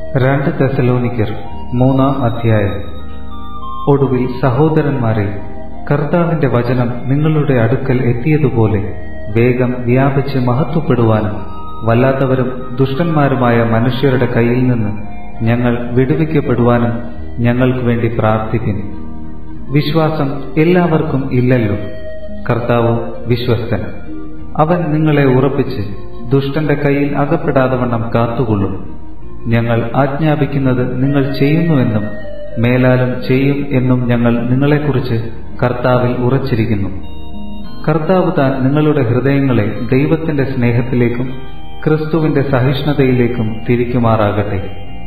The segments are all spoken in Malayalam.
രണ്ട് തെസലോനിക്കർ മൂന്നാം അധ്യായം ഒടുവിൽ സഹോദരന്മാരെ കർത്താവിന്റെ വചനം നിങ്ങളുടെ അടുക്കൽ എത്തിയതുപോലെ വേഗം വ്യാപിച്ച് മഹത്വപ്പെടുവാനും വല്ലാത്തവരും ദുഷ്ടന്മാരുമായ മനുഷ്യരുടെ കയ്യിൽ നിന്ന് ഞങ്ങൾ വിടുവിക്കപ്പെടുവാനും ഞങ്ങൾക്ക് വേണ്ടി പ്രാർത്ഥിപ്പിൻ വിശ്വാസം എല്ലാവർക്കും ഇല്ലല്ലോ കർത്താവ് വിശ്വസ്തൻ അവൻ നിങ്ങളെ ഉറപ്പിച്ച് ദുഷ്ടന്റെ കയ്യിൽ അകപ്പെടാതവണ്ണം കാത്തുകൊള്ളും ഞങ്ങൾ ആജ്ഞാപിക്കുന്നത് നിങ്ങൾ ചെയ്യുന്നുവെന്നും മേലാലും ചെയ്യും എന്നും ഞങ്ങൾ നിങ്ങളെക്കുറിച്ച് കർത്താവിൽ ഉറച്ചിരിക്കുന്നു കർത്താവ് താൻ നിങ്ങളുടെ ഹൃദയങ്ങളെ ദൈവത്തിന്റെ സ്നേഹത്തിലേക്കും ക്രിസ്തുവിന്റെ സഹിഷ്ണുതയിലേക്കും തിരിക്കുമാറാകട്ടെ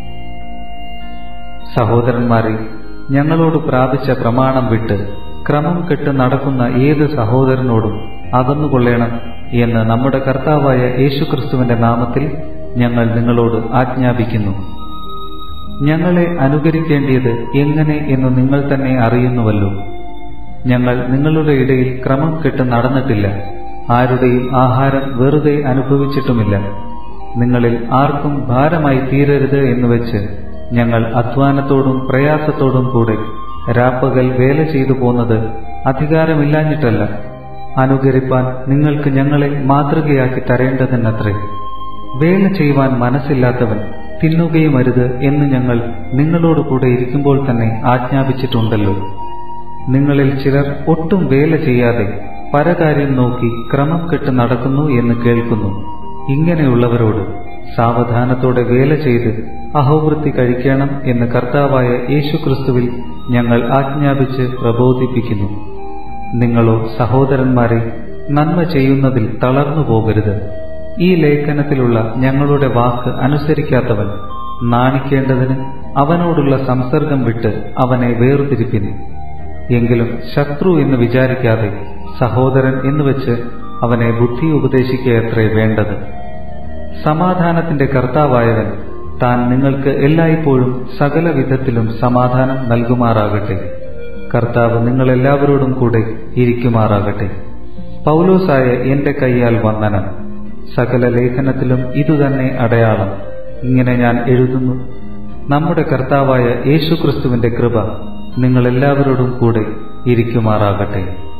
സഹോദരന്മാരെ ഞങ്ങളോട് പ്രാപിച്ച പ്രമാണം വിട്ട് ക്രമം കെട്ട് നടക്കുന്ന ഏത് സഹോദരനോടും അകന്നുകൊള്ളേണം എന്ന് നമ്മുടെ കർത്താവായ യേശുക്രിസ്തുവിന്റെ നാമത്തിൽ ഞങ്ങൾ നിങ്ങളോട് ആജ്ഞാപിക്കുന്നു ഞങ്ങളെ അനുകരിക്കേണ്ടിയത് എങ്ങനെ എന്ന് നിങ്ങൾ തന്നെ അറിയുന്നുവല്ലോ ഞങ്ങൾ നിങ്ങളുടെ ഇടയിൽ ക്രമം കെട്ട് നടന്നിട്ടില്ല ആരുടെയും ആഹാരം വെറുതെ അനുഭവിച്ചിട്ടുമില്ല നിങ്ങളിൽ ആർക്കും ഭാരമായി തീരരുത് എന്ന് വെച്ച് ഞങ്ങൾ അധ്വാനത്തോടും പ്രയാസത്തോടും കൂടെ രാപ്പകൽ വേല ചെയ്തു പോന്നത് അധികാരമില്ലാഞ്ഞിട്ടല്ല അനുകരിപ്പാൻ നിങ്ങൾക്ക് ഞങ്ങളെ മാതൃകയാക്കി തരേണ്ടതെന്നത്രേ വേല ചെയ്യുവാൻ മനസ്സില്ലാത്തവൻ തിന്നുകയും അരുത് എന്ന് ഞങ്ങൾ നിങ്ങളോട് കൂടെ ഇരിക്കുമ്പോൾ തന്നെ ആജ്ഞാപിച്ചിട്ടുണ്ടല്ലോ നിങ്ങളിൽ ചിലർ ഒട്ടും വേല ചെയ്യാതെ പരകാര്യം നോക്കി ക്രമം കെട്ട് നടക്കുന്നു എന്ന് കേൾക്കുന്നു ഇങ്ങനെയുള്ളവരോട് സാവധാനത്തോടെ വേല ചെയ്ത് അഹോവൃത്തി കഴിക്കണം എന്ന് കർത്താവായ യേശുക്രിസ്തുവിൽ ഞങ്ങൾ ആജ്ഞാപിച്ച് പ്രബോധിപ്പിക്കുന്നു നിങ്ങളോ സഹോദരന്മാരെ നന്മ ചെയ്യുന്നതിൽ തളർന്നു പോകരുത് ഈ ലേഖനത്തിലുള്ള ഞങ്ങളുടെ വാക്ക് അനുസരിക്കാത്തവൻ നാണിക്കേണ്ടതിന് അവനോടുള്ള സംസർഗം വിട്ട് അവനെ വേർതിരിപ്പിന് എങ്കിലും ശത്രു എന്ന് വിചാരിക്കാതെ സഹോദരൻ എന്ന് വെച്ച് അവനെ ബുദ്ധി ഉപദേശിക്കുകയത്രേ വേണ്ടത് സമാധാനത്തിന്റെ കർത്താവായവൻ താൻ നിങ്ങൾക്ക് എല്ലായ്പ്പോഴും സകല വിധത്തിലും സമാധാനം നൽകുമാറാകട്ടെ കർത്താവ് നിങ്ങളെല്ലാവരോടും കൂടെ ഇരിക്കുമാറാകട്ടെ പൗലോസായ എന്റെ കൈയാൽ വന്ദനം സകല ലേഖനത്തിലും ഇതുതന്നെ അടയാളം ഇങ്ങനെ ഞാൻ എഴുതുന്നു നമ്മുടെ കർത്താവായ യേശുക്രിസ്തുവിന്റെ കൃപ നിങ്ങളെല്ലാവരോടും കൂടെ ഇരിക്കുമാറാകട്ടെ